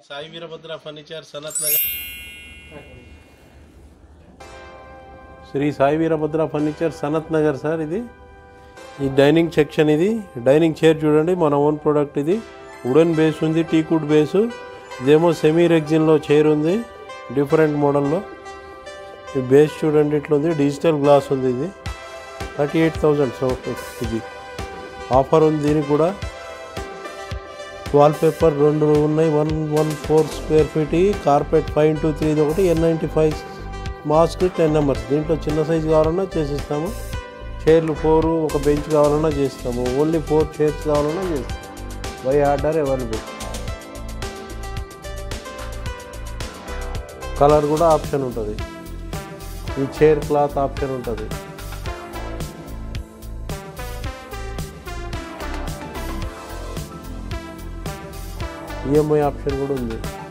Sai Veerabhadra furniture Sanath Nagar Shri Sai Veerabhadra furniture Sanath Nagar sir ఇది ఈ dining section ఇది డైనింగ్ చైర్ చూడండి మన ఓన్ ప్రోడక్ట్ ఇది వుడెన్ బేస్ ఉంది టీకుడ్ బేసు ఇదేమో సెమీ రెగ్జిన్లో చైర్ ఉంది డిఫరెంట్ మోడల్లో ఈ బేస్ చూడండి ఇట్లా ఉంది డిజిటల్ గ్లాస్ ఉంది ఇది థర్టీ ఎయిట్ థౌజండ్ సో ఇది ఆఫర్ ఉంది దీనికి కూడా వాల్ పేపర్ రెండు ఉన్నాయి one one four square feet carpet five into three ఒకటి N ninety five mask ten numbers దీంట్లో చిన్న సైజు కావాలన్నా చేసిస్తాము చైర్లు ఫోర్ ఒక బెంచ్ కావాలన్నా చేస్తాము ఓన్లీ ఫోర్ చైర్స్ కావాలన్నా చేస్తాము బై ఆర్డర్ అవైలబుల్ కలర్ కూడా ఆప్షన్ ఉంటుంది ఈ చైర్ క్లాత్ ఆప్షన్ ఉంటుంది ఈఎంఐ ఆప్షన్ కూడా ఉంది